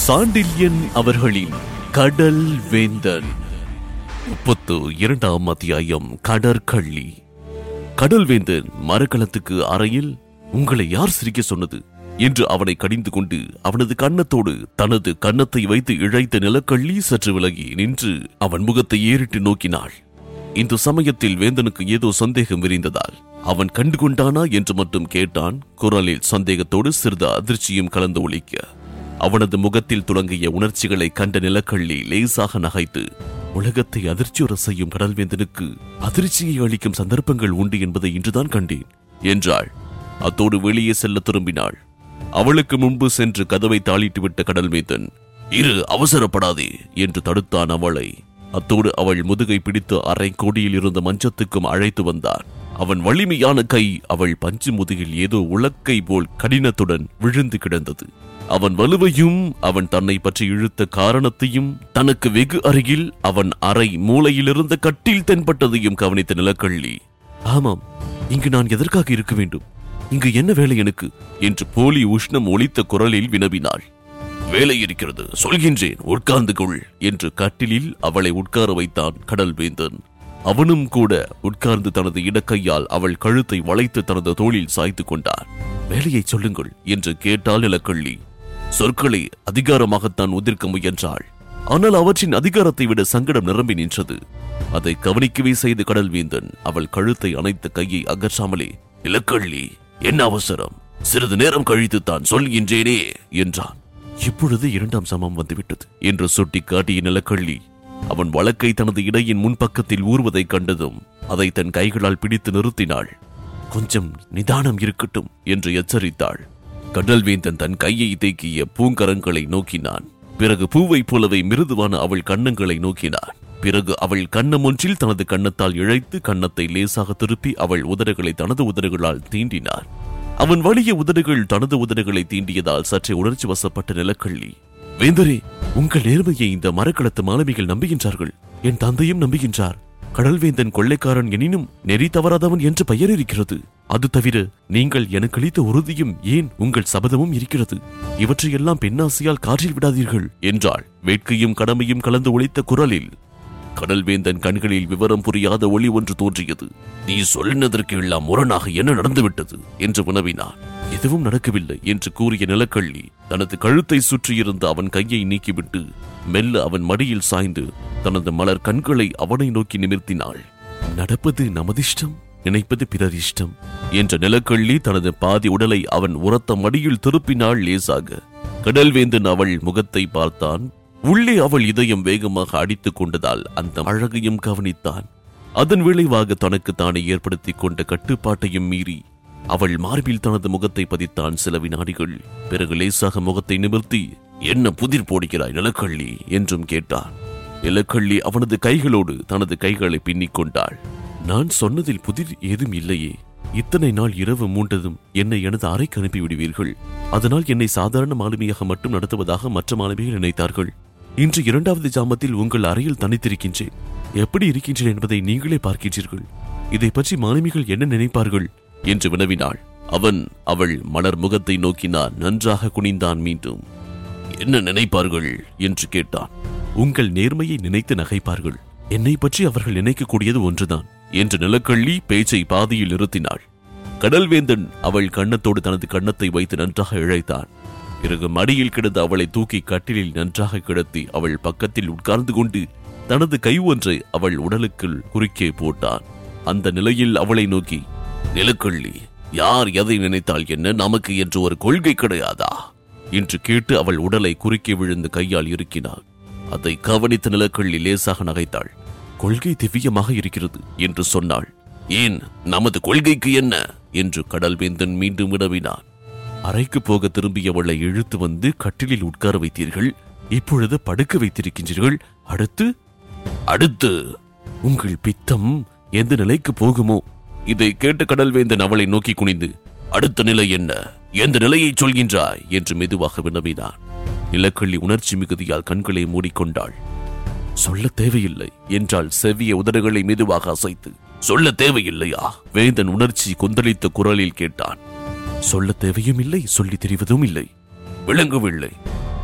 சாண்டில்யன் அவர்களின் கடல் வேந்தன் முப்பத்து இரண்டாம் அத்தியாயம் கடற்கள்ளி கடல்வேந்தன் மரக்கலத்துக்கு அறையில் உங்களை யார் சிரிக்க சொன்னது என்று அவனை கடிந்து கொண்டு அவனது கன்னத்தோடு தனது கன்னத்தை வைத்து இழைத்த நிலக்கள்ளி சற்று விலகி நின்று அவன் முகத்தை ஏறிட்டு நோக்கினாள் இந்த சமயத்தில் வேந்தனுக்கு ஏதோ சந்தேகம் விரிந்ததால் அவன் கண்டு கொண்டானா என்று மட்டும் கேட்டான் குரலில் சந்தேகத்தோடு சிறிது அதிர்ச்சியும் கலந்து ஒலிக்க அவனது முகத்தில் துலங்கிய உணர்ச்சிகளை கண்ட நிலக்கள்ளி லேசாக நகைத்து உலகத்தை அதிர்ச்சியுற செய்யும் கடல்வேந்தனுக்கு அதிர்ச்சியை அளிக்கும் சந்தர்ப்பங்கள் உண்டு என்பதை இன்றுதான் கண்டேன் என்றாள் அத்தோடு வெளியே செல்ல திரும்பினாள் அவளுக்கு முன்பு சென்று கதவை தாளிட்டு விட்ட கடல்வேந்தன் இரு அவசரப்படாதே என்று தடுத்தான் அவளை அத்தோடு அவள் முதுகை பிடித்து அரை கோடியில் இருந்த மஞ்சத்துக்கும் அழைத்து வந்தான் அவன் வலிமையான கை அவள் பஞ்சு முதுகில் ஏதோ உலக்கை போல் கடினத்துடன் விழுந்து கிடந்தது அவன் வலுவையும் அவன் தன்னை பற்றி இழுத்த காரணத்தையும் தனக்கு வெகு அருகில் அவன் அறை மூலையிலிருந்த கட்டில் தென்பட்டதையும் கவனித்த நிலக்கள்ளி ஆமாம் இங்கு நான் எதற்காக இருக்க வேண்டும் இங்கு என்ன வேலை எனக்கு என்று போலி உஷ்ணம் ஒலித்த குரலில் வினவினாள் வேலை இருக்கிறது சொல்கின்றேன் உட்கார்ந்து கொள் என்று கட்டிலில் அவளை உட்கார வைத்தான் கடல் வேந்தன் அவனும் கூட உட்கார்ந்து தனது இடக்கையால் அவள் கழுத்தை வளைத்து தனது தோளில் சாய்த்து கொண்டான் வேலையை சொல்லுங்கள் என்று கேட்டாள் இலக்கள்ளி சொற்களை அதிகாரமாகத்தான் உதிர்க்க முயன்றாள் ஆனால் அவற்றின் அதிகாரத்தை விட சங்கடம் நிரம்பி நின்றது அதை கவனிக்கவே செய்த கடல் வேந்தன் அவள் கழுத்தை அணைத்த கையை அகற்றாமலே இலக்கள்ளி என்ன அவசரம் சிறிது நேரம் கழித்து தான் சொல்கின்றேனே என்றான் இப்பொழுது இரண்டாம் சமம் வந்துவிட்டது என்று சுட்டி காட்டிய நிலக்கள்ளி அவன் வழக்கை தனது இடையின் முன்பக்கத்தில் ஊர்வதைக் கண்டதும் அதை தன் கைகளால் பிடித்து நிறுத்தினாள் கொஞ்சம் நிதானம் இருக்கட்டும் என்று எச்சரித்தாள் கடல்வேந்தன் தன் கையை தேக்கிய பூங்கரங்களை நோக்கினான் பிறகு பூவைப் போலவே மிருதுவான அவள் கன்னங்களை நோக்கினான் பிறகு அவள் கன்னம் ஒன்றில் தனது கன்னத்தால் இழைத்து கன்னத்தை லேசாக திருப்பி அவள் உதடுகளை தனது உதடுகளால் தீண்டினான் அவன் வலிய உதடுகள் தனது உதடுகளை தீண்டியதால் சற்றே உணர்ச்சி வசப்பட்ட நிலக்கள்ளி வேந்தரே உங்கள் நேர்மையை இந்த மரக்களத்து மாலுமிகள் நம்புகின்றார்கள் என் தந்தையும் நம்புகின்றார் கடல்வேந்தன் கொள்ளைக்காரன் எனினும் நெறி தவறாதவன் என்று பெயர் இருக்கிறது அது தவிர நீங்கள் எனக்கு அளித்த உறுதியும் ஏன் உங்கள் சபதமும் இருக்கிறது இவற்றையெல்லாம் பெண்ணாசையால் காற்றில் விடாதீர்கள் என்றாள் வேட்கையும் கடமையும் கலந்து ஒழித்த குரலில் கடல்வேந்தன் கண்களில் விவரம் புரியாத ஒளி ஒன்று தோன்றியது நீ சொன்னதற்கு எல்லாம் முரணாக என்ன நடந்துவிட்டது என்று வினவினான் எதுவும் நடக்கவில்லை என்று கூறிய நிலக்கள்ளி தனது கழுத்தை சுற்றியிருந்த அவன் கையை நீக்கிவிட்டு மெல்ல அவன் மடியில் சாய்ந்து தனது மலர் கண்களை அவனை நோக்கி நிமிர்த்தினாள் நடப்பது நமதிஷ்டம் நினைப்பது பிறர் இஷ்டம் என்ற நிலக்கள்ளி தனது பாதி உடலை அவன் உரத்த மடியில் திருப்பினாள் லேசாக கடல்வேந்தன் அவள் முகத்தை பார்த்தான் உள்ளே அவள் இதயம் வேகமாக அடித்துக் கொண்டதால் அந்த அழகையும் கவனித்தான் அதன் விளைவாக தனக்கு தானே ஏற்படுத்திக் கொண்ட கட்டுப்பாட்டையும் மீறி அவள் மார்பில் தனது முகத்தை பதித்தான் சில வினாடிகள் பிறகு லேசாக முகத்தை நிமிர்த்தி என்ன புதிர் போடுகிறாய் நிலக்கள்ளி என்றும் கேட்டான் நிலக்கள்ளி அவனது கைகளோடு தனது கைகளை பின்னிக் கொண்டாள் நான் சொன்னதில் புதிர் ஏதும் இல்லையே இத்தனை நாள் இரவு மூண்டதும் என்னை எனது அறைக்கு அனுப்பி விடுவீர்கள் அதனால் என்னை சாதாரண மாலுமியாக மட்டும் நடத்துவதாக மற்ற மாலுமிகள் நினைத்தார்கள் இன்று இரண்டாவது ஜாமத்தில் உங்கள் அறையில் தனித்திருக்கின்றேன் எப்படி இருக்கின்றேன் என்பதை நீங்களே பார்க்கின்றீர்கள் இதை பற்றி மாலுமிகள் என்ன நினைப்பார்கள் என்று வினவினாள் அவன் அவள் மலர் முகத்தை நோக்கினான் நன்றாக குனிந்தான் மீண்டும் என்ன நினைப்பார்கள் என்று கேட்டான் உங்கள் நேர்மையை நினைத்து நகைப்பார்கள் என்னை பற்றி அவர்கள் நினைக்கக்கூடியது ஒன்றுதான் என்று நிலக்கள்ளி பேச்சை பாதியில் நிறுத்தினாள் கடல்வேந்தன் அவள் கன்னத்தோடு தனது கன்னத்தை வைத்து நன்றாக இழைத்தான் பிறகு மடியில் கிடந்த அவளை தூக்கி கட்டிலில் நன்றாக கிடத்தி அவள் பக்கத்தில் உட்கார்ந்து கொண்டு தனது கை ஒன்றை அவள் உடலுக்குள் குறுக்கே போட்டான் அந்த நிலையில் அவளை நோக்கி நிலக்கள்ளி யார் எதை நினைத்தால் என்ன நமக்கு என்று ஒரு கொள்கை கிடையாதா என்று கேட்டு அவள் உடலை குறுக்கே விழுந்து கையால் இறுக்கினாள் அதை கவனித்த நிலக்கள்ளி லேசாக நகைத்தாள் கொள்கை திவ்யமாக இருக்கிறது என்று சொன்னாள் ஏன் நமது கொள்கைக்கு என்ன என்று கடல்வேந்தன் மீண்டும் வினவினான் அறைக்கு போக திரும்பியவளை இழுத்து வந்து கட்டிலில் உட்கார வைத்தீர்கள் இப்பொழுது படுக்க வைத்திருக்கின்றீர்கள் அடுத்து அடுத்து உங்கள் பித்தம் எந்த நிலைக்கு போகுமோ இதை கேட்ட கடல்வேந்தன் அவளை நோக்கி குனிந்து அடுத்த நிலை என்ன எந்த நிலையை சொல்கின்றாய் என்று மெதுவாக வினவினான் நிலக்கள்ளி உணர்ச்சி மிகுதியால் கண்களை மூடிக்கொண்டாள் சொல்ல தேவையில்லை என்றால் செவிய உதடுகளை மெதுவாக அசைத்து சொல்ல தேவையில்லையா வேந்தன் உணர்ச்சி கொந்தளித்த குரலில் கேட்டான் சொல்ல தேவையும் இல்லை சொல்லி தெரிவதும் இல்லை விளங்கவில்லை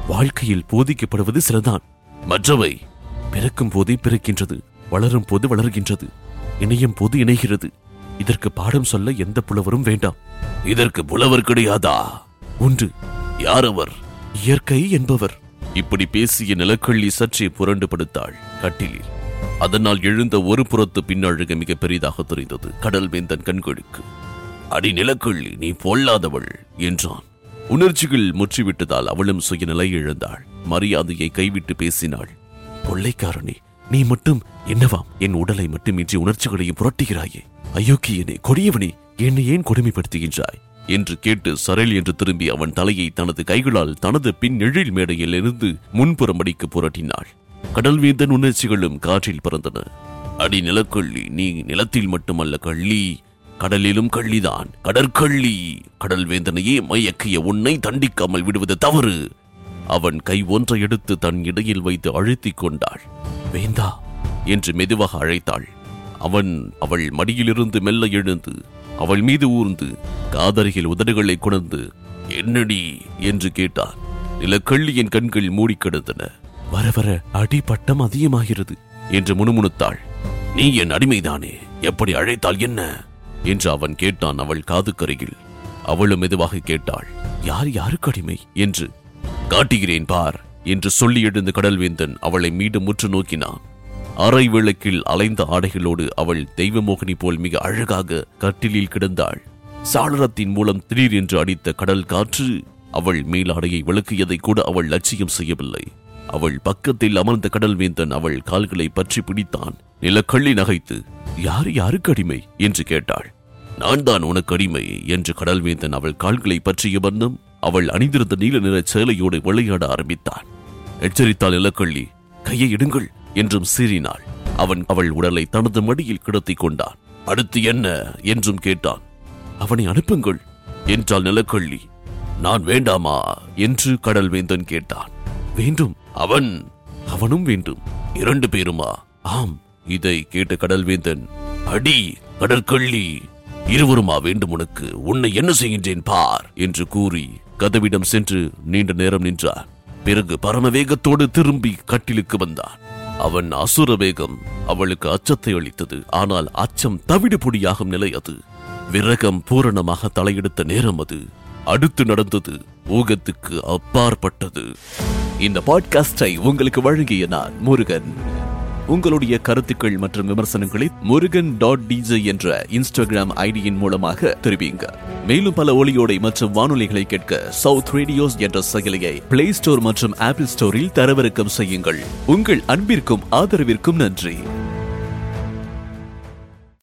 வாழ்க்கையில் போதிக்கப்படுவது சிலதான் மற்றவை பிறக்கும் போதே பிறக்கின்றது வளரும் போது வளர்கின்றது இணையும் போது இணைகிறது இதற்கு பாடம் சொல்ல எந்த புலவரும் வேண்டாம் இதற்கு புலவர் கிடையாதா உண்டு யார் அவர் இயற்கை என்பவர் இப்படி பேசிய நிலக்கள்ளி சற்றே புரண்டு படுத்தாள் கட்டிலில் அதனால் எழுந்த ஒரு புறத்து பின்னழுக மிக பெரிதாக தெரிந்தது கடல் வேந்தன் கண்களுக்கு அடி நிலக்கள்ளி நீ பொல்லாதவள் என்றான் உணர்ச்சிகள் முற்றிவிட்டதால் அவளும் சுயநிலை இழந்தாள் மரியாதையை கைவிட்டு பேசினாள் கொள்ளைக்காரனே நீ மட்டும் என்னவாம் என் உடலை மட்டுமின்றி உணர்ச்சிகளையும் புரட்டுகிறாயே அயோக்கியனே கொடியவனே என்னை ஏன் கொடுமைப்படுத்துகின்றாய் என்று கேட்டு சரள் என்று திரும்பி அவன் தலையை தனது கைகளால் தனது பின் எழில் மேடையில் இருந்து முன்புறம் அடிக்க புரட்டினாள் கடல்வேந்தன் உணர்ச்சிகளும் காற்றில் பறந்தன அடி நிலக்கள்ளி நீ நிலத்தில் மட்டுமல்ல கள்ளி கடலிலும் கள்ளிதான் கடற்கள்ளி கடல் வேந்தனையே மயக்கிய உன்னை தண்டிக்காமல் விடுவது தவறு அவன் கை ஒன்றை எடுத்து தன் இடையில் வைத்து அழுத்திக் கொண்டாள் வேந்தா என்று மெதுவாக அழைத்தாள் அவன் அவள் மடியிலிருந்து மெல்ல எழுந்து அவள் மீது ஊர்ந்து காதருகில் உதடுகளை கொணர்ந்து என்னடி என்று கேட்டான் நிலக்கள்ளியின் கண்கள் மூடி கிடந்தன வர வர அடிபட்டம் அதிகமாகிறது என்று முணுமுணுத்தாள் நீ என் அடிமைதானே எப்படி அழைத்தால் என்ன என்று அவன் கேட்டான் அவள் காதுக்கரையில் அவளும் மெதுவாக கேட்டாள் யார் யாருக்கு அடிமை என்று காட்டுகிறேன் பார் என்று சொல்லி எழுந்த கடல்வேந்தன் அவளை மீண்டும் முற்று நோக்கினான் அரை விளக்கில் அலைந்த ஆடைகளோடு அவள் தெய்வமோகினி போல் மிக அழகாக கட்டிலில் கிடந்தாள் சாளரத்தின் மூலம் திடீரென்று அடித்த கடல் காற்று அவள் மேலாடையை விளக்கியதை கூட அவள் லட்சியம் செய்யவில்லை அவள் பக்கத்தில் அமர்ந்த கடல்வேந்தன் அவள் கால்களை பற்றி பிடித்தான் நிலக்கள்ளி நகைத்து யார் யாருக்கு அடிமை என்று கேட்டாள் நான் தான் உனக்கு அடிமை என்று கடல்வேந்தன் அவள் கால்களை பற்றிய வண்ணம் அவள் அணிந்திருந்த நீல நிற சேலையோடு விளையாட ஆரம்பித்தான் எச்சரித்தாள் நிலக்கள்ளி கையை எடுங்கள் என்றும் சீறினாள் அவன் அவள் உடலை தனது மடியில் கிடத்திக் கொண்டான் அடுத்து என்ன என்றும் கேட்டான் அவனை அனுப்புங்கள் என்றாள் நிலக்கள்ளி நான் வேண்டாமா என்று கடல்வேந்தன் கேட்டான் வேண்டும் அவன் அவனும் வேண்டும் இரண்டு பேருமா ஆம் இதை கேட்ட கடல்வேந்தன் அடி கடற்கள்ளி இருவருமா வேண்டும் உனக்கு உன்னை என்ன செய்கின்றேன் பார் என்று கூறி கதவிடம் சென்று நீண்ட நேரம் நின்றான் பிறகு பரமவேகத்தோடு திரும்பி கட்டிலுக்கு வந்தான் அவன் அசுர வேகம் அவளுக்கு அச்சத்தை அளித்தது ஆனால் அச்சம் தவிடு பொடியாகும் நிலை அது விரகம் பூரணமாக தலையெடுத்த நேரம் அது அடுத்து நடந்தது ஊகத்துக்கு அப்பாற்பட்டது இந்த பாட்காஸ்டை உங்களுக்கு வழங்கிய நான் முருகன் உங்களுடைய கருத்துக்கள் மற்றும் விமர்சனங்களை முருகன் டாட் டிஜே என்ற இன்ஸ்டாகிராம் ஐடியின் மூலமாக தெரிவிங்க மேலும் பல ஒளியோடை மற்றும் வானொலிகளை கேட்க சவுத் ரேடியோஸ் என்ற செயலியை பிளே ஸ்டோர் மற்றும் ஆப்பிள் ஸ்டோரில் தரவிறக்கம் செய்யுங்கள் உங்கள் அன்பிற்கும் ஆதரவிற்கும் நன்றி